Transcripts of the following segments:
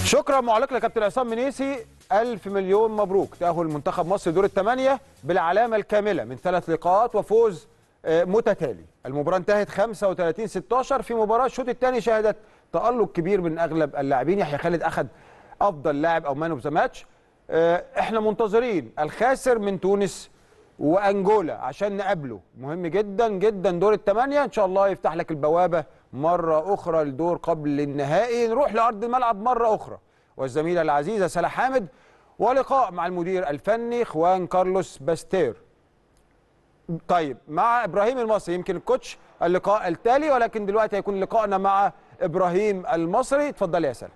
شكرا معلق لكابتن عصام منيسي ألف مليون مبروك تأهل منتخب مصر دور الثمانية بالعلامة الكاملة من ثلاث لقاءات وفوز آه، متتالي المباراة انتهت 35 16 في مباراة الشوط الثاني شهدت تألق كبير من أغلب اللاعبين يحيى خالد أخذ أفضل لاعب أو مان اوف ذا ماتش احنا منتظرين الخاسر من تونس وانجولا عشان نقابله مهم جدا جدا دور الثمانيه ان شاء الله يفتح لك البوابه مره اخرى لدور قبل النهائي نروح لارض الملعب مره اخرى والزميله العزيزه سلا حامد ولقاء مع المدير الفني خوان كارلوس باستير طيب مع ابراهيم المصري يمكن الكوتش اللقاء التالي ولكن دلوقتي هيكون لقائنا مع ابراهيم المصري اتفضل يا سلا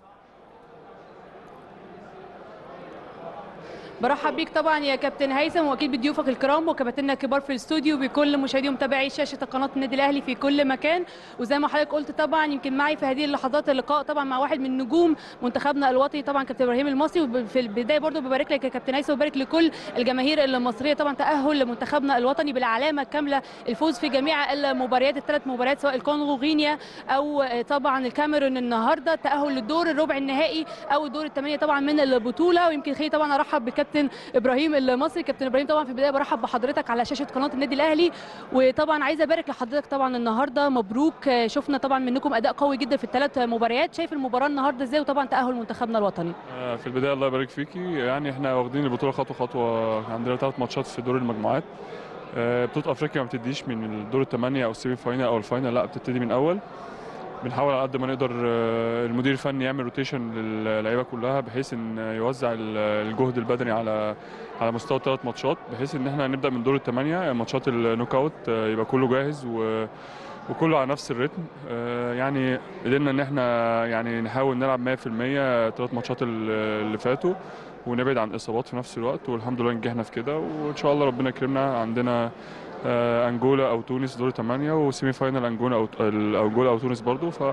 برحب بيك طبعا يا كابتن هيثم واكيد بضيوفك الكرام وكباتننا الكبار في الاستوديو بكل مشاهدي ومتابعي شاشه قناه النادي الاهلي في كل مكان وزي ما حضرتك قلت طبعا يمكن معي في هذه اللحظات اللقاء طبعا مع واحد من نجوم منتخبنا الوطني طبعا كابتن ابراهيم المصري وفي البدايه برضو ببارك لك يا كابتن هيثم وبارك لكل الجماهير المصريه طبعا تاهل لمنتخبنا الوطني بالعلامه الكامله الفوز في جميع المباريات الثلاث مباريات سواء الكونغو غينيا او طبعا الكاميرون النهارده تاهل للدور الربع النهائي او الدور الثمانيه طبعا من البطوله ويمكن خليني طبعا ارحب بالكابتن ابراهيم المصري كابتن ابراهيم طبعا في البدايه برحب بحضرتك على شاشه قناه النادي الاهلي وطبعا عايزه ابارك لحضرتك طبعا النهارده مبروك شفنا طبعا منكم اداء قوي جدا في الثلاث مباريات شايف المباراه النهارده ازاي وطبعا تاهل منتخبنا الوطني آه، في البدايه الله يبارك فيكي يعني احنا واخدين البطوله خطوه خطوه عندنا ثلاث ماتشات في دور المجموعات آه، بطوله افريقيا ما بتديش من الدور الثمانيه او السيمي فاينل او الفاينل لا بتبتدي من اول بنحاول على قد ما نقدر آه، المدير الفني يعمل روتيشن للعيبه كلها بحيث ان يوزع ال- الجهد البدني على على مستوى الثلاث ماتشات بحيث ان احنا نبدا من دور الثمانيه ماتشات النوك اوت آه، يبقى كله جاهز و وكله على نفس الريتم آه، يعني قدرنا ان احنا يعني نحاول نلعب 100% ثلاث ماتشات ال- اللي فاتوا ونبعد عن اصابات في نفس الوقت والحمد لله نجحنا في كده وان شاء الله ربنا يكرمنا عندنا آه، انجولا او تونس دور الثمانيه وسيمي فاينل انجولا او انجولا او تونس برضو ف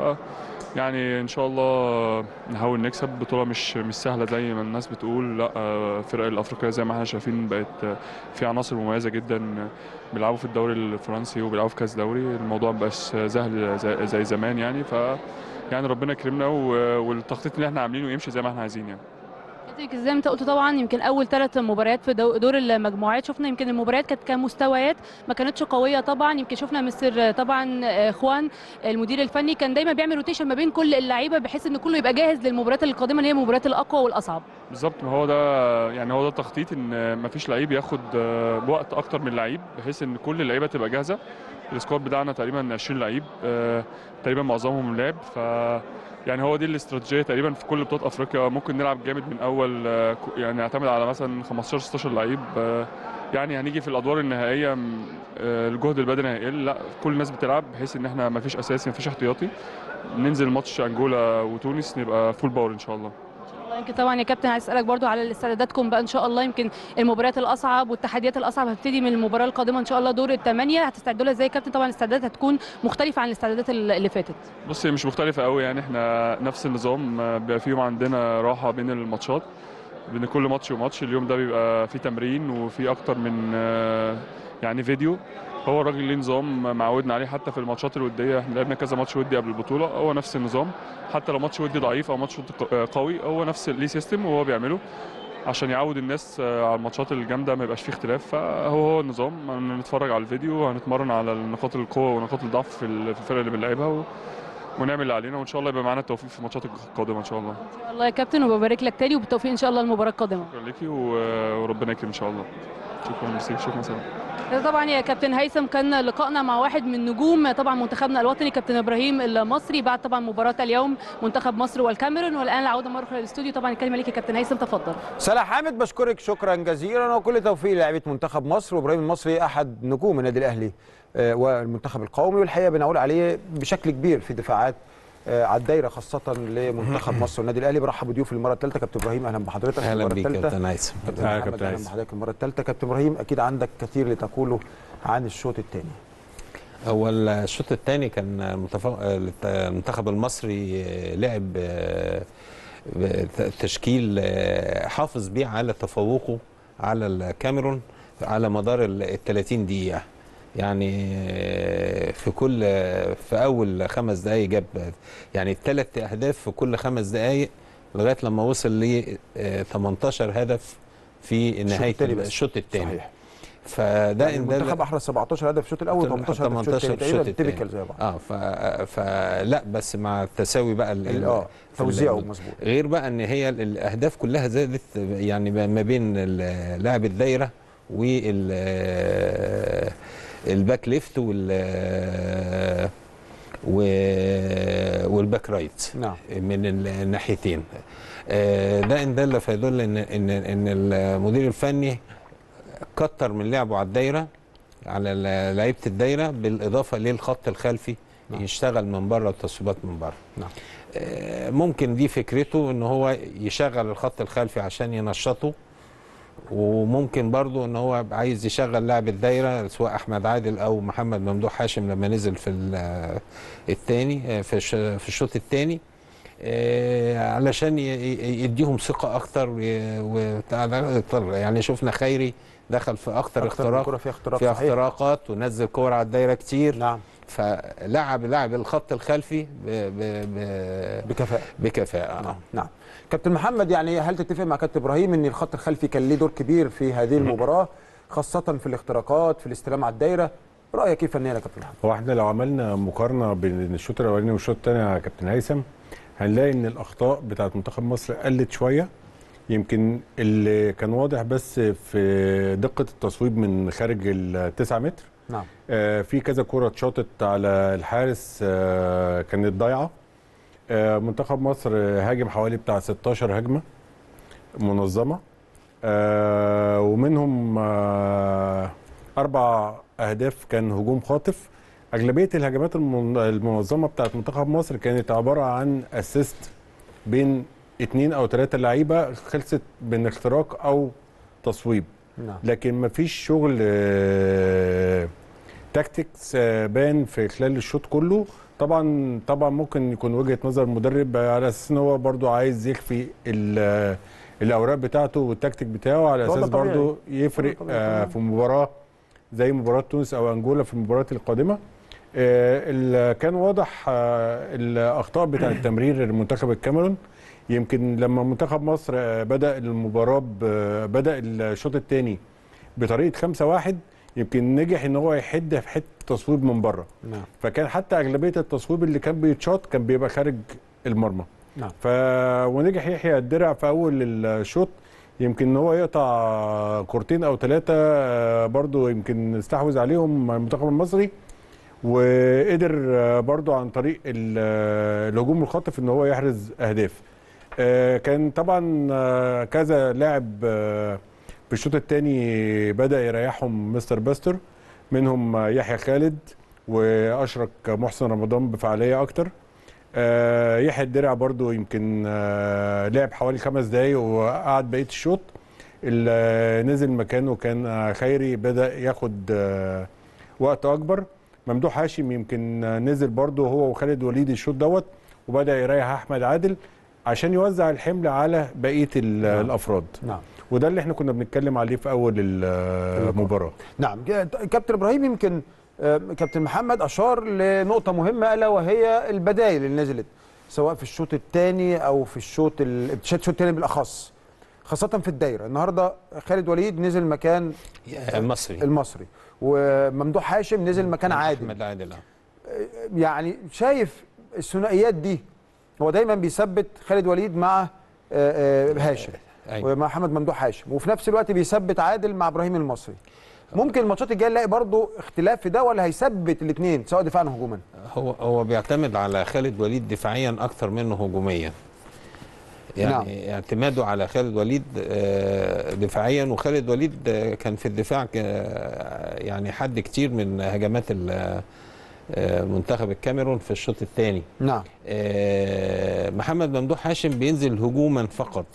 يعني ان شاء الله نحاول نكسب بطوله مش مش سهله زي ما الناس بتقول لا آه، الفرق الافريقيه زي ما احنا شايفين بقت آه، في عناصر مميزه جدا بيلعبوا في الدوري الفرنسي وبيلعبوا في كاس دوري الموضوع مبقاش سهل زي, زي زمان يعني ف يعني ربنا يكرمنا و- والتخطيط اللي احنا عاملينه يمشي زي ما احنا عايزين يعني كابتن زي ما انت قلت طبعا يمكن اول ثلاث مباريات في دو- دور المجموعات شفنا يمكن المباريات كانت كمستويات ما كانتش قويه طبعا يمكن شفنا مستر طبعا آه، خوان المدير الفني كان دايما بيعمل روتيشن ما بين كل اللعيبه بحيث ان كله يبقى جاهز للمباريات القادمه اللي هي المباريات الاقوى والاصعب بالظبط ما هو ده يعني هو ده التخطيط ان ما فيش لعيب ياخد آه، وقت اكتر من لعيب بحيث ان كل اللعيبه تبقى جاهزه السكواد بتاعنا تقريبا 20 لعيب آه، تقريبا معظمهم لعب ف يعني هو دي الاستراتيجيه تقريبا في كل بطولات افريقيا ممكن نلعب جامد من اول آه، ك- يعني نعتمد على مثلا 15 16 لعيب آه، يعني هنيجي في الادوار النهائيه م، آه، الجهد البدني هيقل لا كل الناس بتلعب بحيث ان احنا ما فيش اساسي ما فيش احتياطي ننزل ماتش انجولا وتونس نبقى فول باور ان شاء الله يمكن طبعا يا كابتن عايز اسالك برضو على استعداداتكم بقى ان شاء الله يمكن المباريات الاصعب والتحديات الاصعب هتبتدي من المباراه القادمه ان شاء الله دور الثمانيه هتستعدوا لها ازاي يا كابتن طبعا الاستعدادات هتكون مختلفه عن الاستعدادات اللي فاتت بص هي مش مختلفة قوي يعني احنا نفس النظام آه، بيبقى فيهم عندنا راحة بين الماتشات بين كل ماتش وماتش اليوم ده بيبقى فيه تمرين وفيه أكتر من آه، يعني فيديو هو الراجل ليه نظام معودنا عليه حتى في الماتشات الودية احنا لعبنا كذا ماتش ودي قبل البطولة هو نفس النظام حتى لو ماتش ودي ضعيف أو ماتش ودي ق- آه، قوي هو نفس ليه سيستم وهو بيعمله عشان يعود الناس آه، على الماتشات الجامدة ما يبقاش فيه اختلاف فهو هو النظام هنتفرج على الفيديو وهنتمرن على نقاط القوة ونقاط الضعف في ال- في الفرق اللي بنلعبها و... ونعمل اللي علينا وان شاء الله يبقى معانا التوفيق في الماتشات القادمه ان شاء الله ان شاء الله يا كابتن وببارك لك تاني وبالتوفيق ان شاء الله المباراه القادمه شكرا ليكي و- وربنا يكرم ان شاء الله شكرا ميرسي شكرا سلام ده طبعا يا كابتن هيثم كان لقائنا مع واحد من نجوم طبعا منتخبنا الوطني كابتن ابراهيم المصري بعد طبعا مباراه اليوم منتخب مصر والكاميرون والان العوده مره اخرى للاستوديو طبعا الكلمه ليك يا كابتن هيثم تفضل سلا حامد بشكرك شكرا جزيلا وكل توفيق للاعيبه منتخب مصر وابراهيم المصري احد نجوم النادي الاهلي آه، والمنتخب القومي والحقيقه بنقول عليه بشكل كبير في دفاعات آه، على الدايره خاصه لمنتخب مصر والنادي الاهلي برحب بضيوف المره الثالثه كابتن ابراهيم اهلا بحضرتك اهلا المرة بيك الثالثة. كابتن هيثم كابتن أهلا محمد كابتن اهلا هيثم. بحضرتك المره الثالثه كابتن ابراهيم اكيد عندك كثير لتقوله عن الشوط الثاني هو الشوط الثاني كان المتف- المنتخب المصري لعب تشكيل حافظ بيه على تفوقه على الكاميرون على مدار ال 30 دقيقة يعني في كل في أول خمس دقايق جاب يعني ثلاث أهداف في كل خمس دقايق لغايه لما وصل ل آه، 18 هدف في نهايه التاني بس. الشوط الثاني صحيح فده يعني إن المنتخب دل- احرز 17 هدف في الشوط الاول 18 هدف في الشوط الثاني تقريبا التاني. تيبيكال زي بعض اه ف... فلا بس مع التساوي بقى ال- ال- اه في ال- توزيعه مظبوط غير بقى ان هي ال- الاهداف كلها زادت يعني ما ما بين ال- لاعب الدايره وال الباك ليفت وال و- والباك رايت نعم من الناحيتين آه، ده ان دل فيدل ان ان ان المدير الفني كتر من لعبه على الدايره على ال- لعيبه الدايره بالاضافه للخط الخلفي نعم. يشتغل من بره التصويبات من بره نعم. آه، ممكن دي فكرته ان هو يشغل الخط الخلفي عشان ينشطه وممكن برضو ان هو عايز يشغل لاعب الدايره سواء احمد عادل او محمد ممدوح هاشم لما نزل في ال- الثاني في الش- في الشوط الثاني علشان ي- ي- يديهم ثقه اكتر وي- وبتاع- يعني شفنا خيري دخل في اكتر اكتر من اختراق كره فيها اختراق في صحيح اختراقات ونزل كور على الدايره كتير نعم فلعب لاعب الخط الخلفي ب ب ب بكفاءه بكفاءه نعم نعم كابتن محمد يعني هل تتفق مع كابتن ابراهيم ان الخط الخلفي كان ليه دور كبير في هذه المباراه خاصه في الاختراقات في الاستلام على الدايره رايك كيف فنيا يا كابتن محمد هو احنا لو عملنا مقارنه بين الشوط الاولاني والشوط الثاني يا كابتن هيثم هنلاقي ان الاخطاء بتاعت منتخب مصر قلت شويه يمكن اللي كان واضح بس في دقه التصويب من خارج التسعة متر نعم آه، في كذا كرة اتشاطت على الحارس آه، كانت ضايعة آه، منتخب مصر هاجم حوالي بتاع 16 هجمة منظمة آه، ومنهم آه، أربع أهداف كان هجوم خاطف أغلبية الهجمات المن- المنظمة بتاعت منتخب مصر كانت عبارة عن أسيست بين اتنين أو تلاتة لعيبة خلصت من اختراق أو تصويب نعم لكن مفيش شغل آه، تاكتكس آه، بان في خلال الشوط كله طبعا طبعا ممكن يكون وجهه نظر المدرب على اساس ان هو برضو عايز يخفي ال- الاوراق بتاعته والتكتيك بتاعه على هو ده اساس طبيعي. برضو يفرق هو ده طبيعي آه، طبعاً. في مباراه زي مباراه تونس او انجولا في المباريات القادمه آه، ال- كان واضح آه، الاخطاء بتاع التمرير المنتخب الكاميرون يمكن لما منتخب مصر آه، بدا المباراه ب- بدا الشوط الثاني بطريقه 5 1 يمكن نجح ان هو يحد في حته تصويب من بره نعم فكان حتى اغلبيه التصويب اللي كان بيتشاط كان بيبقى خارج المرمى نعم. ف ونجح يحيى الدرع في اول الشوط يمكن ان هو يقطع كورتين او ثلاثه برضو يمكن استحوذ عليهم المنتخب المصري وقدر آه، برضو عن طريق ال- آه، الهجوم الخاطف ان هو يحرز اهداف آه، كان طبعا آه، كذا لاعب آه، في الشوط الثاني بدا يريحهم مستر باستر منهم آه، يحيى خالد واشرك محسن رمضان بفعاليه اكتر آه، يحيى الدرع برضو يمكن آه، لعب حوالي خمس دقايق وقعد بقيه الشوط اللي نزل مكانه كان آه، خيري بدا ياخد آه، وقت اكبر ممدوح هاشم يمكن آه، نزل برضو هو وخالد وليد الشوط دوت وبدا يريح احمد عادل عشان يوزع الحمل على بقيه ال- نعم. الافراد نعم وده اللي احنا كنا بنتكلم عليه في اول المباراه نعم كابتن ابراهيم يمكن آه، كابتن محمد اشار لنقطه مهمه الا وهي البدائل اللي نزلت سواء في الشوط الثاني او في الشوط ال- الشوط الثاني بالاخص خاصه في الدايره النهارده خالد وليد نزل مكان المصري المصري وممدوح هاشم نزل مكان عادل احمد عادل آه. يعني شايف الثنائيات دي هو دايما بيثبت خالد وليد مع آه، آه، هاشم أيوة. ومع محمد ممدوح هاشم وفي نفس الوقت بيثبت عادل مع ابراهيم المصري ممكن الماتشات الجايه نلاقي برضو اختلاف في ده ولا هيثبت الاثنين سواء دفاعا وهجوما هو هو بيعتمد على خالد وليد دفاعيا اكتر منه هجوميا يعني نعم. نعم. اعتماده على خالد وليد آه، دفاعيا وخالد وليد آه، كان في الدفاع ك- يعني حد كتير من هجمات ال- آه، منتخب الكاميرون في الشوط الثاني نعم آه، محمد ممدوح هاشم بينزل هجوما فقط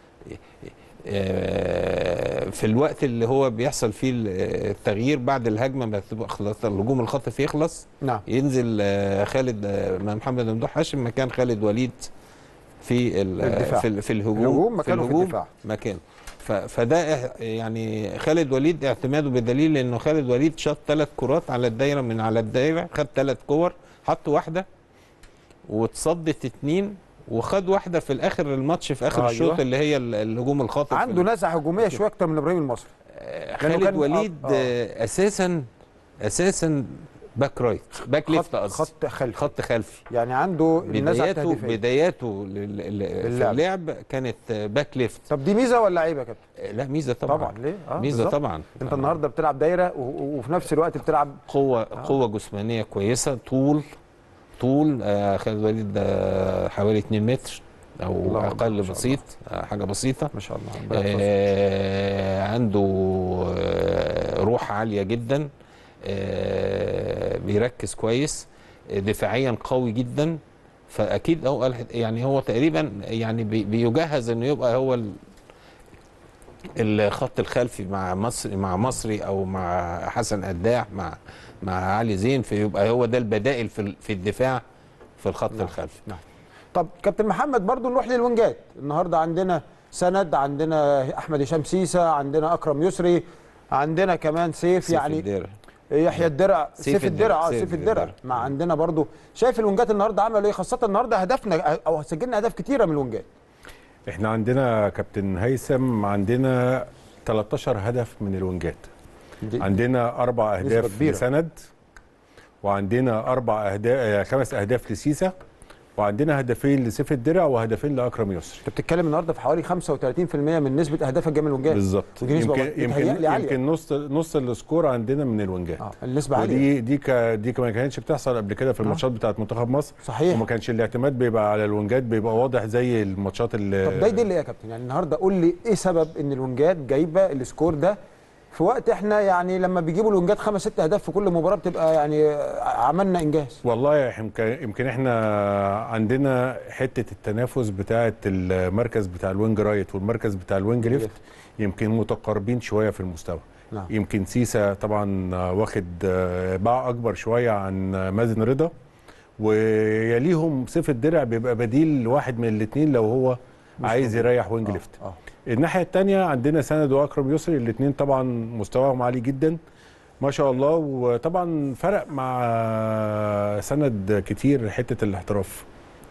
آه، في الوقت اللي هو بيحصل فيه التغيير بعد الهجمه ما تبقى خلاص الهجوم الخاطف يخلص نعم ينزل آه، خالد آه، محمد ممدوح هاشم مكان خالد وليد في ال- الدفاع. في, ال- في الهجوم الهجوم مكانه في الدفاع. مكانه ف- فده إح- يعني خالد وليد اعتماده بدليل انه خالد وليد شاط ثلاث كرات على الدايره من على الدايره خد ثلاث كور حط واحده واتصدت اتنين وخد واحده في الاخر الماتش في اخر أيوة. الشوط اللي هي ال- الهجوم الخاطف عنده نزعه هجوميه شويه اكتر من ابراهيم المصري آه، لأنه خالد كان- وليد آه، آه. آه، اساسا اساسا باك رايت باك ليفت خط, قصدي خط خلفي خط خلفي يعني عنده النزعه بداياته التهديفيه بداياته لل- لل- في اللعب. اللعب كانت آه، باك ليفت طب دي ميزه ولا عيب يا كابتن؟ آه، لا ميزه طبعا طبعا ليه؟ آه ميزه بالظبط. طبعا انت آه. النهارده بتلعب دايره و- و- وفي نفس الوقت بتلعب قوه قوه جسمانيه كويسه طول طول آه، خالد وليد آه، حوالي 2 متر او الله أكبر، ما اقل شاء بسيط آه، حاجه بسيطه ما شاء الله ربنا يحفظه. آه عنده آه روح عاليه جدا آه بيركز كويس آه، دفاعيا قوي جدا فاكيد هو يعني هو تقريبا يعني بي- بيجهز انه يبقى هو ال- الخط الخلفي مع مصري مع مصري او مع حسن قداح مع مع علي زين فيبقى هو ده البدائل في ال- في الدفاع في الخط الخلفي طب كابتن محمد برضو نروح للونجات النهارده عندنا سند عندنا احمد هشام سيسه عندنا اكرم يسري عندنا كمان سيف, سيف يعني الدرع. يحيى الدرع سيف سيف الدرع الدرع، اه سيف سيف الدرع الدرع. مع عندنا برضو شايف الونجات النهارده عملوا ايه خاصه النهارده هدفنا او سجلنا اهداف كتيره من الونجات احنا عندنا كابتن هيثم عندنا 13 هدف من الونجات عندنا اربع نسبة اهداف كبيرة. لسند وعندنا اربع اهداف خمس اهداف لسيسا وعندنا هدفين لسيف الدرع وهدفين لاكرم يسري انت بتتكلم النهارده في حوالي 35% من نسبه اهداف الجامعه الونجات بالظبط ودي نسبه يمكن بتهيألي يمكن عالية. يمكن نص نص السكور عندنا من الونجات اه النسبه عاليه ودي دي ك دي ما كانتش بتحصل قبل كده في الماتشات بتاعت منتخب مصر صحيح وما كانش الاعتماد بيبقى على الونجات بيبقى واضح زي الماتشات اللي طب ده يدل ايه يا كابتن يعني النهارده قول لي ايه سبب ان الونجات جايبه السكور ده في وقت احنا يعني لما بيجيبوا الونجات خمس ست اهداف في كل مباراه بتبقى يعني عملنا انجاز والله يا يمكن يمكن احنا عندنا حته التنافس بتاعه المركز بتاع الوينج رايت والمركز بتاع الوينج ليفت يمكن متقاربين شويه في المستوى نعم. يمكن سيسا طبعا واخد باع اكبر شويه عن مازن رضا ويليهم سيف الدرع بيبقى بديل واحد من الاثنين لو هو عايز يريح وينج ليفت اه الناحيه الثانيه عندنا سند واكرم يسري الاثنين طبعا مستواهم عالي جدا ما شاء الله وطبعا فرق مع سند كتير حته الاحتراف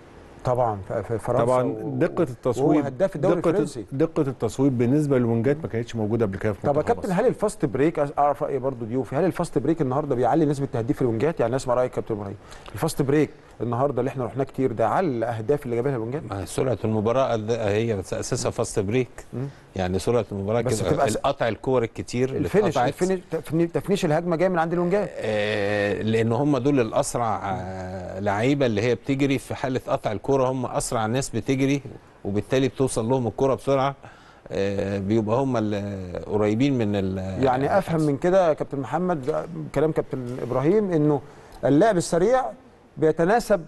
طبعا في في فرنسا طبعا و- دقه التصويب وهو هداف الدوري دقه الفرنسي دقه التصويب بالنسبه للونجات ما كانتش موجوده قبل كده في طب يا منتخب كابتن مصر. هل الفاست بريك أس- اعرف راي برضو ضيوفي هل الفاست بريك النهارده بيعلي نسبه تهديف الونجات يعني اسمع رايك كابتن ابراهيم الفاست بريك النهارده اللي احنا رحناه كتير ده على الاهداف اللي جابها الونجات مع سرعه المباراه قد- هي اساسها فاست بريك مم. يعني سرعه المباراه بس كده بتبقى س- القطع الكور الكتير اللي الفينش اتقطعت الفينش تفني- تفنيش الهجمه جاي من عند الونجات آه، لان هم دول الاسرع آه، لعيبه اللي هي بتجري في حاله قطع الكوره هم اسرع ناس بتجري وبالتالي بتوصل لهم الكوره بسرعه آه، بيبقى هم اللي قريبين من ال- يعني افهم من كده يا كابتن محمد كلام كابتن ابراهيم انه اللعب السريع بيتناسب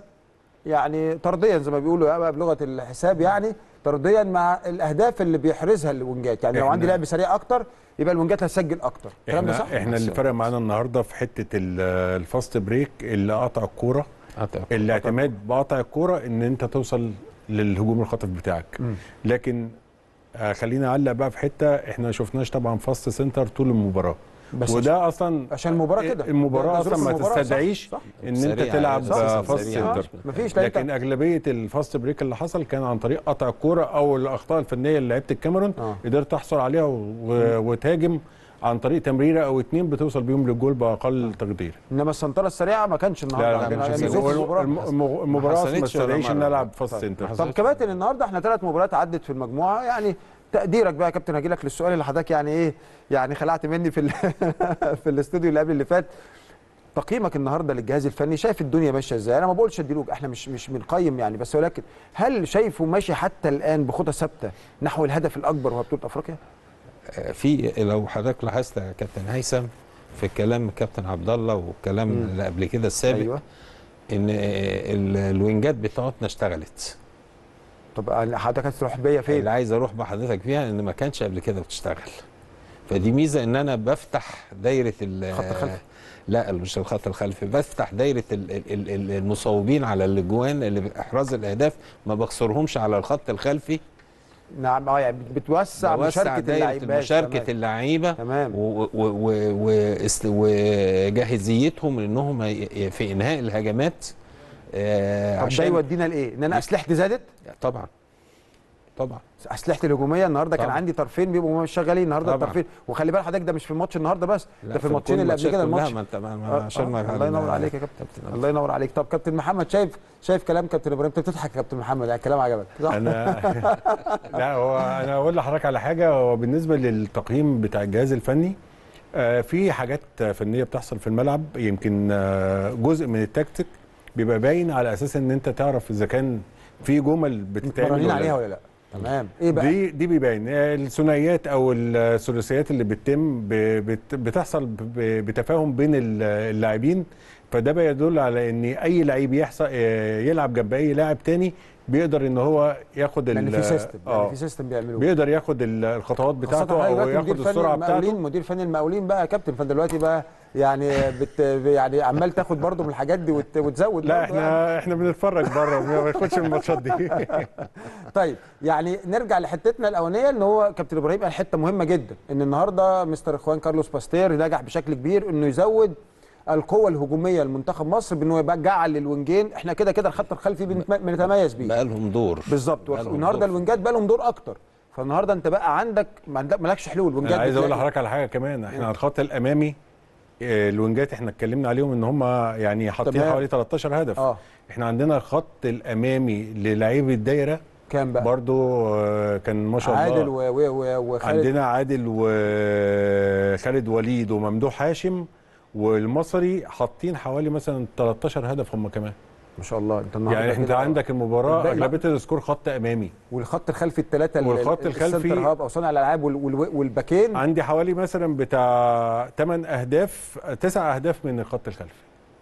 يعني طرديا زي ما بيقولوا بقى بلغه الحساب يعني طرديا مع الاهداف اللي بيحرزها الونجات يعني لو إحنا- عندي لعب سريع اكتر يبقى الونجات هتسجل اكتر الكلام ده احنا صح احنا اللي فرق معانا النهارده في حته ال- الفاست بريك اللي قطع الكوره قطع الكورة. الاعتماد بقطع الكوره ان انت توصل للهجوم الخاطف بتاعك مم. لكن آه خلينا اعلق بقى في حته احنا ما شفناش طبعا فاست سنتر طول المباراه بس وده اصلا عشان المباراه كده المباراه ده- ده ظروف اصلا ما المباراة، صح، تستدعيش صح ان انت سريع، تلعب صح، آه، صح، فاست سريع. سنتر مفيش لا لكن انت اغلبيه الفاست بريك اللي حصل كان عن طريق قطع الكوره او الاخطاء الفنيه اللي لعيبه الكاميرون آه. قدرت تحصل عليها و- وتهاجم عن طريق تمريره او اتنين بتوصل بيهم للجول باقل تقدير انما السنتره السريعه ما كانش النهارده لا لا عندنا مش يعني هسيب. ظروف المباراه الم- الم- المباراه أصلاً ما حصلتش ولا تستدعيش ان مرة. العب فاست سنتر طب كباتن النهارده احنا ثلاث مباريات عدت في المجموعه يعني تقديرك بقى يا كابتن هجي لك للسؤال اللي حضرتك يعني ايه يعني خلعت مني في ال- في الاستوديو اللي قبل اللي فات تقييمك النهارده للجهاز الفني شايف الدنيا ماشيه ازاي انا ما بقولش اديلوك احنا مش مش بنقيم يعني بس ولكن هل شايفه ماشي حتى الان بخطى ثابته نحو الهدف الاكبر وهو بطوله افريقيا آه، في لو حضرتك لاحظت يا كابتن هيثم في كلام كابتن عبد الله والكلام مم. اللي قبل كده السابق ايوه ان آه، ال- الوينجات بتاعتنا اشتغلت طب حضرتك هتروح بيا فين اللي عايز اروح بحضرتك فيها ان ما كانش قبل كده بتشتغل فدي ميزه ان انا بفتح دايره ال- الخط الخلفي. لا مش الخط الخلفي بفتح دايره ال- ال- ال- ال- المصوبين على الاجوان اللي باحراز الاهداف ما بخسرهمش على الخط الخلفي نعم اه يعني بتوسع بوسع مشاركه دايره اللعيبه مشاركه اللعيبه تمام و- و- و- و- است- وجاهزيتهم انهم ي- في انهاء الهجمات آه طب ده عشان يودينا لايه؟ ان انا اسلحتي زادت طبعا طبعا اسلحتي الهجوميه النهارده كان طبعا. عندي طرفين بيبقوا مش شغالين النهارده طبعا. الطرفين وخلي بالك حضرتك ده مش في الماتش النهارده بس لا، ده في في الماتشين كل اللي قبل كده الماتشات الماتش كلها، ما أنت- ما- ما- آه، عشان آه، ما الله ينور ما- عليك يا كابتن كابتن الله ينور عليك طب كابتن محمد شايف شايف كلام كابتن ابراهيم انت بتضحك يا كابتن محمد يعني الكلام عجبك صح؟ انا لا هو انا اقول لحضرتك على حاجه هو بالنسبه للتقييم بتاع الجهاز الفني آه، في حاجات فنيه بتحصل في الملعب يمكن آه، جزء من التكتيك بيبقى باين على اساس ان انت تعرف اذا كان في جمل بتتعمل متمرنين ولا عليها لا. ولا لا؟ تمام ايه بقى؟ دي دي بيبين الثنائيات او الثلاثيات اللي بتتم ب- بت- بتحصل ب- بتفاهم بين ال- اللاعبين فده بيدل على ان اي لعيب يحصل يلعب جنب اي لاعب تاني بيقدر ان هو ياخد ال- لان في سيستم يعني اه في سيستم بيعملوه بيقدر ياخد ال- الخطوات خاصة بتاعته حضرتك او دلوقتي ياخد مدير فني السرعه المقاولين بتاعته مدير فني المقاولين بقى يا كابتن فدلوقتي بقى يعني بت يعني عمال تاخد برضه من الحاجات دي وت- وتزود لا برضه يعني. احنا احنا بنتفرج بره ما بناخدش من الماتشات دي طيب يعني نرجع لحتتنا الاولانيه ان هو كابتن ابراهيم قال حته مهمه جدا ان النهارده مستر اخوان كارلوس باستير نجح بشكل كبير انه يزود القوه الهجوميه لمنتخب مصر بانه يبقى جعل الوينجين احنا كده كده الخط الخلفي بنت- بنتميز بيه بقى لهم دور بالظبط بقى لهم والنهارده دور. الوينجات بقى لهم دور اكتر فالنهارده انت بقى عندك ما عندك- مالكش حلول وينجات انا عايز اقول بتلاقي- لحضرتك على حاجه كمان احنا على الخط الامامي آه، الوينجات احنا اتكلمنا عليهم ان هم يعني حاطين تمام. حوالي 13 هدف اه احنا عندنا الخط الامامي للاعيبه الدايره كام بقى برضو آه، كان ما شاء عادل الله و- و- و- وخالد عندنا عادل وخالد وليد وممدوح هاشم والمصري حاطين حوالي مثلا 13 هدف هم كمان ما شاء الله انت النهارده يعني انت كده- عندك المباراه الباقي- اغلبيه السكور خط امامي والخط الخلفي الثلاثه والخط الخلفي- السنتر هاب او صانع الالعاب وال- وال- والباكين عندي حوالي مثلا بتاع 8 اهداف 9 اهداف من الخط الخلفي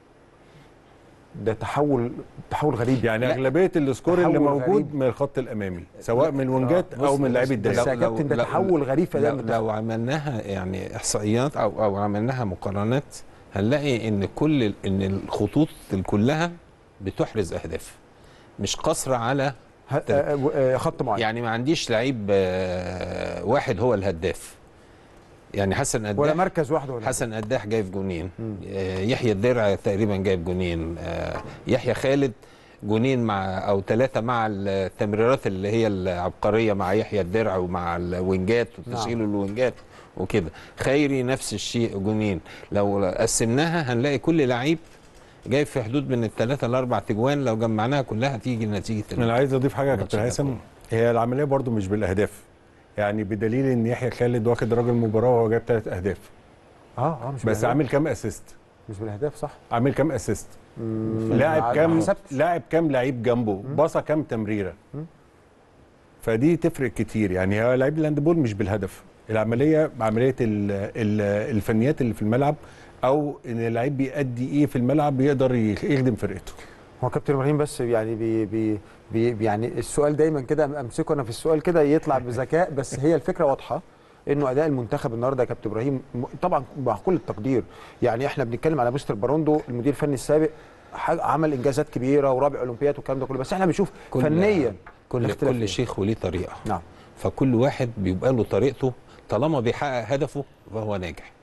ده تحول تحول غريب يعني لا، اغلبيه السكور اللي تحول موجود غريب. من الخط الامامي سواء من الونجات بص، او من لعيبه بس الدفاع يا كابتن ده لو- تحول غريب في أداء لو, المنتخب. لو عملناها يعني احصائيات او او عملناها مقارنات هنلاقي ان كل ال- ان الخطوط كلها بتحرز اهداف مش قصر على ه- آه، آه، خط معين يعني ما عنديش لعيب آه، واحد هو الهداف يعني حسن ولا قداح مركز واحد ولا حسن قداح جايب جونين مم. آه، يحيى الدرع تقريبا جايب جونين آه، يحيى خالد جونين مع او ثلاثه مع التمريرات اللي هي العبقريه مع يحيى الدرع ومع الوينجات وتشغيل نعم. الوينجات وكده خيري نفس الشيء جونين لو قسمناها هنلاقي كل لعيب جايب في حدود من الثلاثه لاربع تجوان لو جمعناها كلها تيجي نتيجه انا عايز اضيف حاجه يا الماتش كابتن ده هيثم كله. هي العمليه برضو مش بالاهداف يعني بدليل ان يحيى خالد واخد راجل المباراه وهو جايب ثلاث اهداف اه اه مش بس بالأهداف. عامل كام اسيست مش بالاهداف صح عامل كام اسيست مم. لاعب ما كام حسبتش. لاعب كام لعيب جنبه باصه كام تمريره مم. فدي تفرق كتير يعني هو لعيب الهاندبول مش بالهدف العمليه عمليه ال ال الفنيات اللي في الملعب او ان اللعيب بيأدي ايه في الملعب بيقدر يخدم فرقته هو كابتن ابراهيم بس يعني بي بي بي يعني السؤال دايما كده امسكه انا في السؤال كده يطلع بذكاء بس هي الفكره واضحه انه اداء المنتخب النهارده يا كابتن ابراهيم م- طبعا مع كل التقدير يعني احنا بنتكلم على مستر باروندو المدير الفني السابق ح- عمل انجازات كبيره ورابع اولمبياد والكلام ده كله بس احنا بنشوف كل- فنيا كل الاختلاف كل فيه. شيخ وليه طريقه نعم فكل واحد بيبقى له طريقته طالما بيحقق هدفه فهو ناجح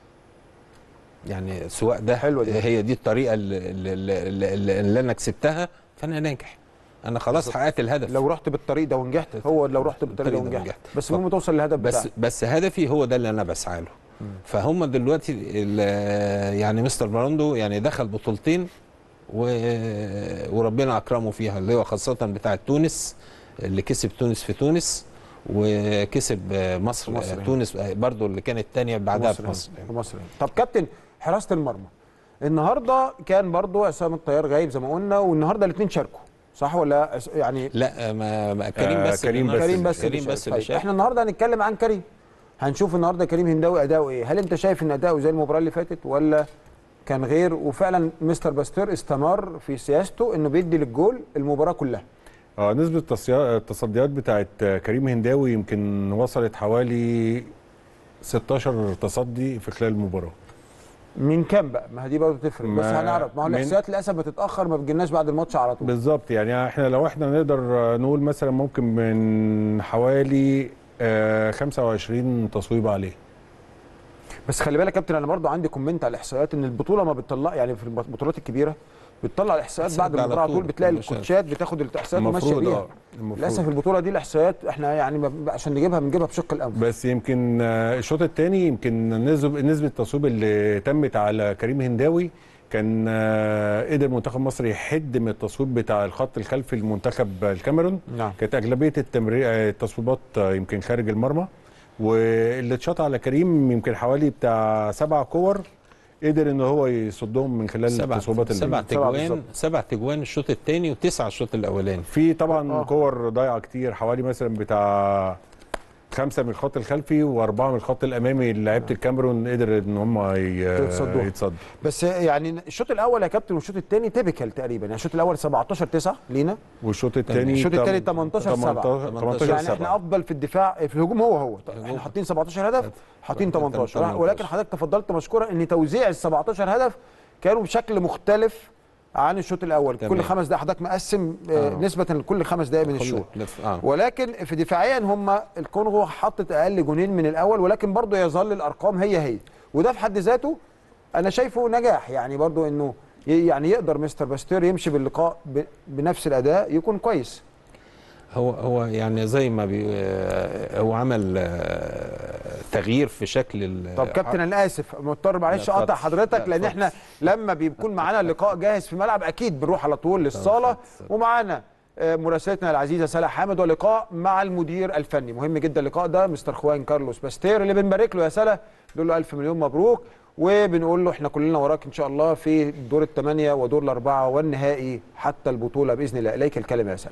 يعني سواء ده حلوة دي. هي دي الطريقه اللي, اللي, اللي, اللي انا كسبتها فانا ناجح انا خلاص بالظبط. حققت الهدف لو رحت بالطريق ده ونجحت هو لو رحت بالطريق ده بالطريق ده ونجحت ونجحت. بس المهم توصل للهدف بس بتاعك بس هدفي هو ده اللي انا بسعى له فهم دلوقتي ال- يعني مستر براندو يعني دخل بطولتين و... وربنا اكرمه فيها اللي هو خاصه بتاعه تونس اللي كسب تونس في تونس وكسب مصر, مصر مصر هنا. تونس برضو اللي كانت الثانيه بعدها مصر في مصر في مصر طب كابتن حراسه المرمى النهارده كان برضو عصام الطيار غايب زي ما قلنا والنهارده الاثنين شاركوا صح ولا عس- يعني لا ما ما كريم آه، بس كريم اللي- بس كريم بس كريم اللي بس شارك. اللي طيب شارك احنا النهارده هنتكلم عن كريم هنشوف النهارده كريم هنداوي اداؤه ايه هل انت شايف ان اداؤه زي المباراه اللي فاتت ولا كان غير وفعلا مستر باستير استمر في سياسته انه بيدي للجول المباراه كلها اه نسبة التصيا- التصديات بتاعت كريم هنداوي يمكن وصلت حوالي 16 تصدي في خلال المباراة من كام بقى ما هي دي برضه تفرق بس ما- هنعرف ما هو من- الاحصائيات للاسف بتتاخر ما بتجيلناش بعد الماتش على طول بالظبط يعني احنا لو احنا نقدر نقول مثلا ممكن من حوالي آه 25 تصويب عليه بس خلي بالك يا كابتن انا برضو عندي كومنت على الاحصائيات ان البطوله ما بتطلع يعني في البطولات الكبيره بتطلع الاحصائيات بتسجل بعد على المباراه على طول طول بتلاقي المشاهد. الكوتشات بتاخد الاحصائيات وماشيه المفروض بيها اه المفروض. للاسف البطوله دي الاحصائيات احنا يعني ما- عشان نجيبها بنجيبها بشق الانف بس يمكن آه، الشوط الثاني يمكن نسبه نسبه التصويب اللي تمت على كريم هنداوي كان آه، قدر منتخب مصر يحد من التصويب بتاع الخط الخلفي المنتخب الكاميرون نعم. كانت اغلبيه التمرير آه، التصويبات آه، يمكن خارج المرمى واللي اتشاط على كريم يمكن حوالي بتاع سبع كور قدر ان هو يصدهم من خلال سبع التصويبات اللي- سبع سبعة تجوان بالظبط. سبع تجوان الشوط الثاني وتسعه الشوط الاولاني في طبعا آه. كور ضايعه كتير حوالي مثلا بتاع خمسه من الخط الخلفي واربعه من الخط الامامي لعيبه الكاميرون قدر ان هم ي- يتصدوا. يتصدوا بس يعني الشوط الاول يا كابتن والشوط الثاني تيبيكال تقريبا يعني الشوط الاول 17 9 لينا والشوط الثاني الشوط الثاني 18 7 18 يعني احنا 7 افضل في الدفاع في الهجوم هو هو احنا حاطين 17 هدف حاطين 18 18. ولكن حضرتك تفضلت مشكورا ان توزيع ال 17 هدف كانوا بشكل مختلف عن الشوط الاول تمام. كل خمس دقائق حضرتك مقسم آه. آه. نسبه لكل خمس دقائق من الشوط لف- آه. ولكن في دفاعيا هم الكونغو حطت اقل جونين من الاول ولكن برضه يظل الارقام هي هي وده في حد ذاته انا شايفه نجاح يعني برضه انه ي- يعني يقدر مستر باستير يمشي باللقاء ب- بنفس الاداء يكون كويس هو هو يعني زي ما بي آه، هو عمل آه، تغيير في شكل ال- طب كابتن انا اسف مضطر معلش لا، اقطع اتفضل. حضرتك لا، لان اتفضل. احنا لما بيكون معانا اللقاء جاهز في الملعب اكيد بنروح على طول للصاله اتفضل. ومعانا آه، مراسلتنا العزيزه سلا حامد ولقاء مع المدير الفني مهم جدا اللقاء ده مستر خوان كارلوس باستير اللي بنبارك له يا سلا نقول له الف مليون مبروك وبنقول له احنا كلنا وراك ان شاء الله في دور الثمانيه ودور الاربعه والنهائي حتى البطوله باذن الله اليك الكلمه يا سلا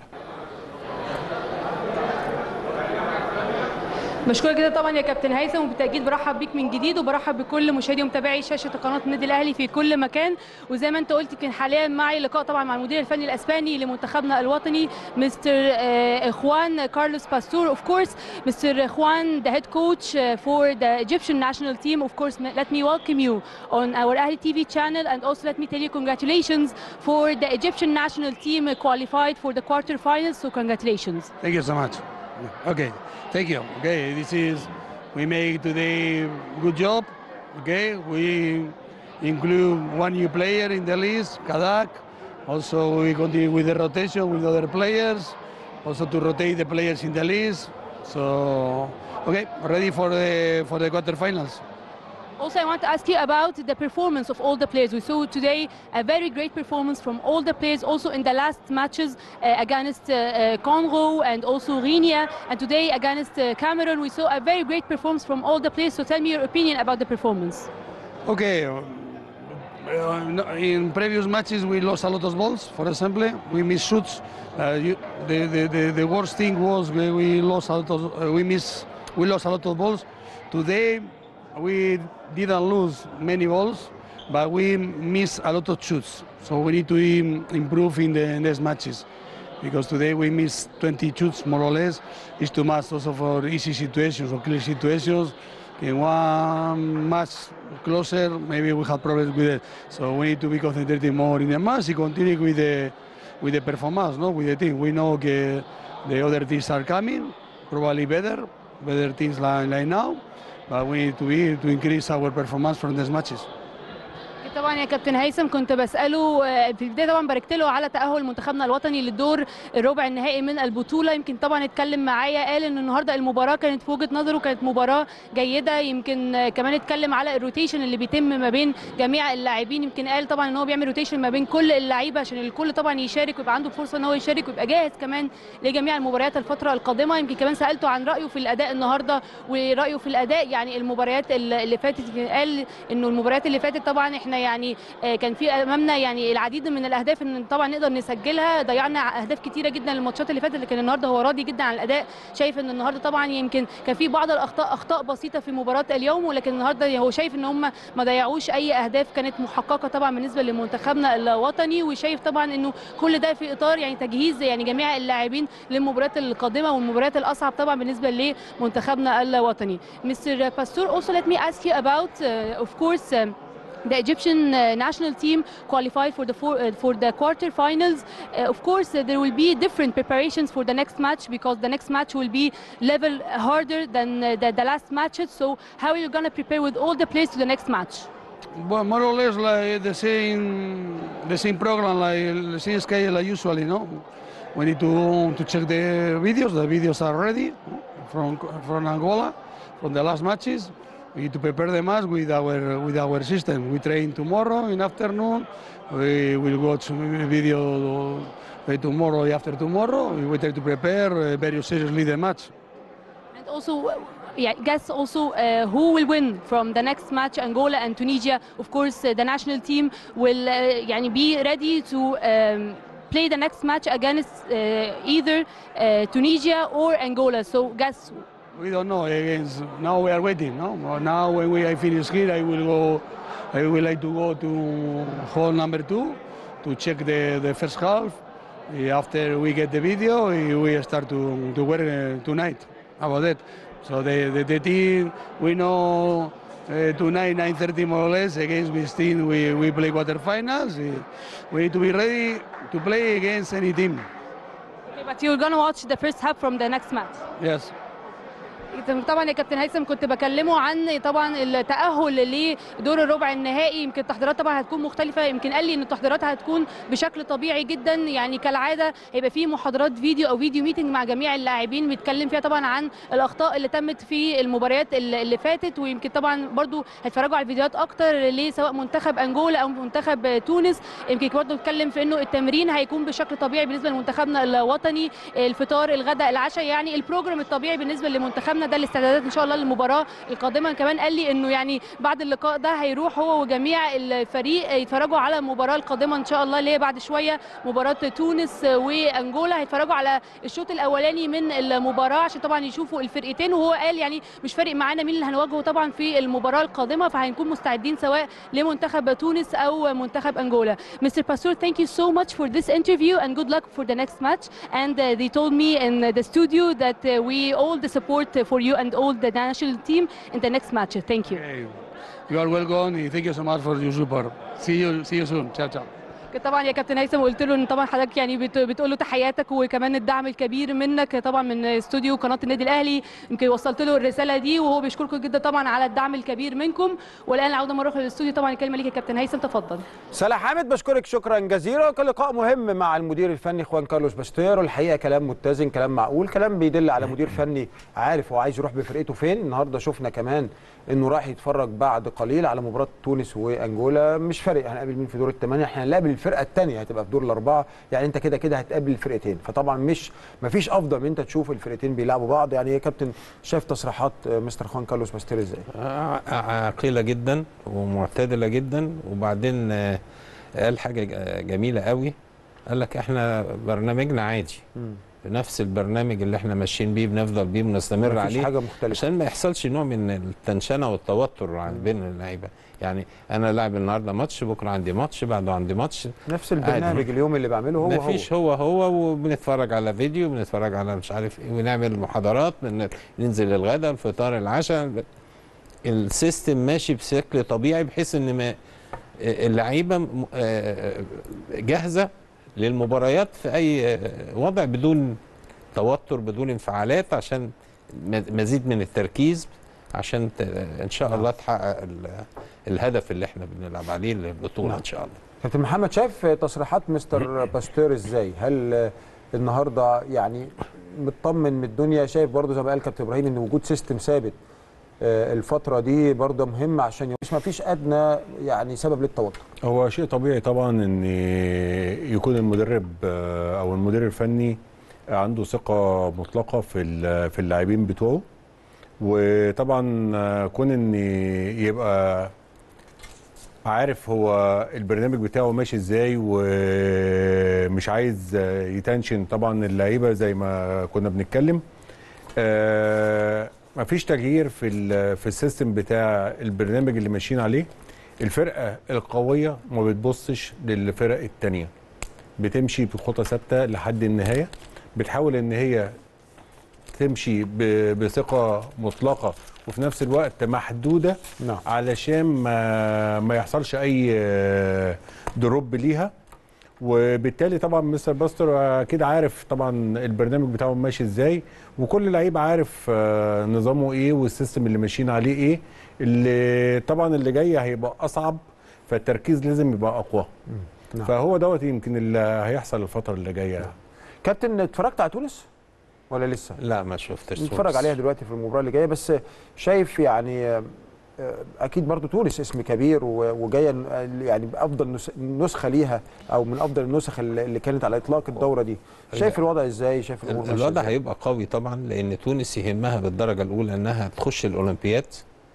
مشكورة جدا طبعا يا كابتن هيثم وبالتاكيد برحب بيك من جديد وبرحب بكل مشاهدي ومتابعي شاشه قناه النادي الاهلي في كل مكان وزي ما انت قلت يمكن حاليا معي لقاء طبعا مع المدير الفني الاسباني لمنتخبنا الوطني مستر آه، خوان كارلوس باستور اوف كورس مستر خوان the head coach uh, for the Egyptian national team of course let me welcome you on our Ahli TV channel and also let me tell you congratulations for the Egyptian national team qualified for the quarterfinals so congratulations Thank you so much. Okay, thank you. Okay, this is we make today good job. Okay, we include one new player in the list, Kadak. Also, we continue with the rotation with other players. Also to rotate the players in the list. So, okay, ready for the for the quarterfinals. Also, I want to ask you about the performance of all the players. We saw today a very great performance from all the players, also in the last matches uh, against uh, uh, Congo and also Guinea, and today against uh, Cameroon. We saw a very great performance from all the players. So, tell me your opinion about the performance. Okay. um, uh, no- in previous matches, we lost a lot of balls. For example, we missed shoots. Uh, you, the, the, the, the worst thing was we, we lost a lot of uh, we miss we lost a lot of balls. Today, we didn't lose many balls, but we missed a lot of shoots. So we need to im- improve in the next matches. Because today we missed 20 shoots more or less. It's too much also for easy situations or clear situations. In one match closer, maybe we have problems with it. So we need to be concentrating more in the match and continue with the with the performance, no, with the team. We know que the other teams are coming, probably better, better teams like, like now, but we need to be to increase our performance from these matches. طبعا يا كابتن هيثم كنت بساله آه، في البدايه طبعا باركت له على تاهل منتخبنا الوطني للدور الربع النهائي من البطوله يمكن طبعا اتكلم معايا قال ان النهارده المباراه كانت في وجهه نظره كانت مباراه جيده يمكن آه، كمان اتكلم على الروتيشن اللي بيتم ما بين جميع اللاعبين يمكن قال طبعا ان هو بيعمل روتيشن ما بين كل اللعيبه عشان الكل طبعا يشارك ويبقى عنده فرصه ان هو يشارك ويبقى جاهز كمان لجميع المباريات الفتره القادمه يمكن كمان سالته عن رايه في الاداء النهارده ورايه في الاداء يعني المباريات اللي اللي فاتت قال انه المباريات اللي فاتت طبعا احنا يعني آه، كان في امامنا يعني العديد من الاهداف ان طبعا نقدر نسجلها ضيعنا اهداف كتيره جدا الماتشات اللي فاتت لكن النهارده هو راضي جدا عن الاداء شايف ان النهارده طبعا يمكن كان في بعض الاخطاء اخطاء بسيطه في مباراه اليوم ولكن النهارده هو شايف ان هم ما ضيعوش اي اهداف كانت محققه طبعا بالنسبه لمنتخبنا الوطني وشايف طبعا انه كل ده في اطار يعني تجهيز يعني جميع اللاعبين للمباريات القادمه والمباريات الاصعب طبعا بالنسبه لمنتخبنا الوطني مستر باستور also let me ask you about uh, of course um, the Egyptian uh, national team qualified for the four, uh, for the quarterfinals. Uh, of course, uh, there will be different preparations for the next match because the next match will be level harder than uh, the, the last matches. So, how are you going to prepare with all the players to the next match? Well, more or less like the same the same program, like the same scale like usually. No, we need to to check the videos. The videos are ready from from Angola, from the last matches. We need to prepare the match with our with our system. We train tomorrow in afternoon. We will watch video uh, tomorrow after tomorrow. We try to prepare uh, very seriously the match. And also, uh, yeah, guess also uh, who will win from the next match, Angola and Tunisia. Of course, uh, the national team will uh, يعني be ready to um, play the next match against uh, either uh, Tunisia or Angola. So guess We don't know. Against, now we are waiting. No. Well, Now when we I finish here, I will go. I will like to go to hall number two to check the, the first half. Eh, After we get the video, eh, we start to, to work uh, tonight about that. So the, the, the team we know uh, tonight 9:30 more or less against which team we, we play quarterfinals. Eh, We need to be ready to play against any team. Okay, but you're gonna watch the first half from the next match. Yes. طبعا يا كابتن هيثم كنت بكلمه عن طبعا التاهل لدور الربع النهائي يمكن التحضيرات طبعا هتكون مختلفه يمكن قال لي ان التحضيرات هتكون بشكل طبيعي جدا يعني كالعاده هيبقى في محاضرات فيديو او فيديو ميتنج مع جميع اللاعبين بيتكلم فيها طبعا عن الاخطاء اللي تمت في المباريات اللي اللي فاتت ويمكن طبعا برضو هيتفرجوا على الفيديوهات اكتر لسواء منتخب انجولا او منتخب تونس يمكن برضو اتكلم في انه التمرين هيكون بشكل طبيعي بالنسبه لمنتخبنا الوطني الفطار الغداء العشاء يعني البروجرام الطبيعي بالنسبه لمنتخبنا ده الاستعدادات ان شاء الله للمباراه القادمه كمان قال لي انه يعني بعد اللقاء ده هيروح هو وجميع الفريق يتفرجوا على المباراه القادمه ان شاء الله اللي هي بعد شويه مباراه تونس وانجولا هيتفرجوا على الشوط الاولاني من المباراه عشان طبعا يشوفوا الفرقتين وهو قال يعني مش فارق معانا مين اللي هنواجهه طبعا في المباراه القادمه فهنكون مستعدين سواء لمنتخب تونس او منتخب انجولا Mr. Pastor thank you so much for this interview and good luck for the next match and uh, they told me in the studio that uh, we all the support for you and all the national team in the next match thank you Okay. You are welcome. and Thank you so much for your support. See you. See you soon. Ciao, ciao. طبعا يا كابتن هيثم قلت له ان طبعا حضرتك يعني بت- بتقول له تحياتك وكمان الدعم الكبير منك طبعا من استوديو قناه النادي الاهلي يمكن وصلت له الرساله دي وهو بيشكركم جدا طبعا على الدعم الكبير منكم والان العوده مره للاستوديو طبعا الكلمه ليك يا كابتن هيثم تفضل سلا حامد بشكرك شكرا جزيلا كان لقاء مهم مع المدير الفني خوان كارلوس باستير والحقيقه كلام متزن كلام معقول كلام بيدل على مدير فني عارف هو عايز يروح بفرقته فين النهارده شفنا كمان انه راح يتفرج بعد قليل على مباراه تونس وانجولا مش فارق هنقابل مين في دور الثمانيه احنا هنقابل الفرقه الثانيه هتبقى في دور الاربعه يعني انت كده كده هتقابل الفرقتين فطبعا مش مفيش افضل من انت تشوف الفرقتين بيلعبوا بعض يعني يا كابتن شايف تصريحات آه، مستر خوان كارلوس باستير ازاي ع- عاقله جدا ومعتدله جدا وبعدين آه، قال حاجه ج- جميله قوي قال لك احنا برنامجنا عادي نفس البرنامج اللي احنا ماشيين بيه بنفضل بيه بنستمر مفيش عليه حاجه مختلفه عشان ما يحصلش نوع من التنشنه والتوتر عن- بين اللعيبه يعني انا لاعب النهارده ماتش بكره عندي ماتش بعده عندي ماتش نفس البرنامج اليوم اللي بعمله هو ما هو فيش هو هو وبنتفرج على فيديو بنتفرج على مش عارف ايه ونعمل محاضرات بن- ننزل الغداء الفطار العشاء السيستم ماشي بشكل طبيعي بحيث ان ما اللعيبه م- آه، جاهزه للمباريات في اي آه، وضع بدون توتر بدون انفعالات عشان م- مزيد من التركيز عشان ت- ان شاء الله تحقق ال- الهدف اللي احنا بنلعب عليه البطوله نعم. ان شاء الله كابتن محمد شايف تصريحات مستر باستير ازاي؟ هل آه، النهارده يعني مطمن من الدنيا شايف برضه زي ما قال كابتن ابراهيم ان وجود سيستم ثابت آه، الفتره دي برضه مهم عشان مش ما فيش ادنى يعني سبب للتوتر هو شيء طبيعي طبعا ان يكون المدرب آه، او المدير الفني عنده ثقه مطلقه في ال- في اللاعبين بتوعه وطبعا آه، كون ان يبقى عارف هو البرنامج بتاعه ماشي ازاي ومش عايز آه، يتنشن طبعا اللعيبه زي ما كنا بنتكلم آه، مفيش تغيير في ال- في السيستم بتاع البرنامج اللي ماشيين عليه الفرقه القويه ما بتبصش للفرق التانية بتمشي بخطى ثابته لحد النهايه بتحاول ان هي تمشي ب- بثقه مطلقه وفي نفس الوقت محدوده نعم علشان ما ما يحصلش اي آه، دروب ليها وبالتالي طبعا مستر باستر اكيد عارف طبعا البرنامج بتاعه ماشي ازاي وكل لعيب عارف آه، نظامه ايه والسيستم اللي ماشيين عليه ايه اللي طبعا اللي جاي هيبقى اصعب فالتركيز لازم يبقى اقوى نعم. فهو دوت يمكن اللي هيحصل الفتره اللي جايه كابتن اتفرجت على تونس ولا لسه لا ما شفتش نتفرج تونس. عليها دلوقتي في المباراه اللي جايه بس شايف يعني آه، آه، اكيد برضو تونس اسم كبير و- وجايه آه، يعني بافضل نس- نسخه ليها او من افضل النسخ اللي اللي كانت على اطلاق الدوره دي شايف الوضع ازاي شايف الامور ماشية الوضع إزاي؟ هيبقى قوي طبعا لان تونس يهمها بالدرجه الاولى انها تخش الاولمبياد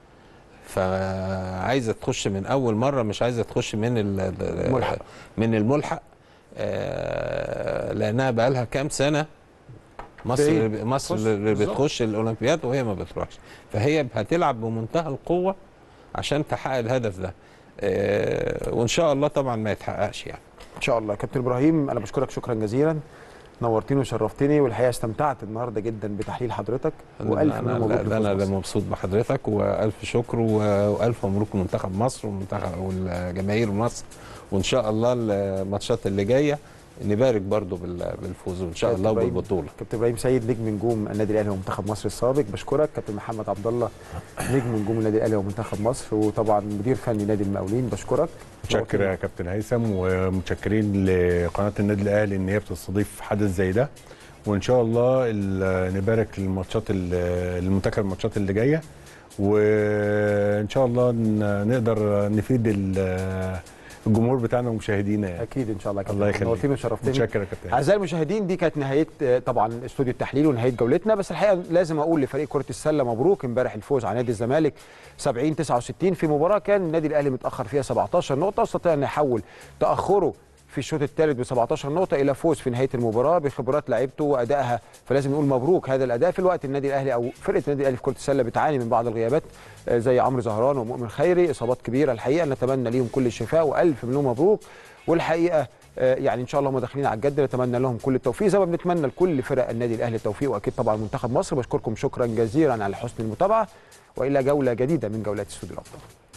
فعايزه تخش من اول مره مش عايزه تخش من ال- الملحق. من الملحق آه، لانها بقى لها كام سنه مصر بعيد. مصر بص، اللي بالظبط. بتخش الاولمبياد وهي ما بتروحش فهي هتلعب بمنتهى القوه عشان تحقق الهدف ده آه، وان شاء الله طبعا ما يتحققش يعني ان شاء الله كابتن ابراهيم انا بشكرك شكرا جزيلا نورتني وشرفتني والحقيقه استمتعت النهارده جدا بتحليل حضرتك والف انا مليون مبروك لا- انا لفوز اللي مصر. مبسوط بحضرتك والف شكر و- والف مبروك لمنتخب مصر ومنتخب والجماهير مصر وان شاء الله الماتشات اللي جايه نبارك برضو بال- بالفوز وان شاء كابتن الله إبراهيم- وبالبطوله كابتن ابراهيم سيد نجم نجوم النادي الاهلي ومنتخب مصر السابق بشكرك كابتن محمد عبد الله نجم نجوم النادي الاهلي ومنتخب مصر وطبعا مدير فني نادي المقاولين بشكرك متشكر يا كابتن هيثم ومتشكرين لقناه النادي الاهلي ان هي بتستضيف حدث زي ده وان شاء الله ال- نبارك للماتشات ال- المنتخب الماتشات اللي جايه وان شاء الله ن- نقدر نفيد ال- الجمهور بتاعنا ومشاهدينا يعني اكيد ان شاء الله يا كابتن الله يخليك. نورتني وشرفتني متشكر يا كابتن اعزائي المشاهدين دي كانت نهايه آه، طبعا استوديو التحليل ونهايه جولتنا بس الحقيقه لازم اقول لفريق كره السله مبروك امبارح الفوز على نادي الزمالك 70 69 في مباراه كان النادي الاهلي متاخر فيها 17 نقطه واستطاع ان يحول تاخره في الشوط الثالث ب 17 نقطه الى فوز في نهايه المباراه بخبرات لعيبته وادائها فلازم نقول مبروك هذا الاداء في الوقت النادي الاهلي او فرقه النادي الاهلي في كره السله بتعاني من بعض الغيابات آه، زي عمرو زهران ومؤمن خيري اصابات كبيره الحقيقه نتمنى ليهم كل الشفاء والف مليون مبروك والحقيقه آه، يعني ان شاء الله هم داخلين على الجد نتمنى لهم كل التوفيق زي ما بنتمنى لكل فرق النادي الاهلي التوفيق واكيد طبعا منتخب مصر بشكركم شكرا جزيلا على حسن المتابعه والى جوله جديده من جولات استوديو الابطال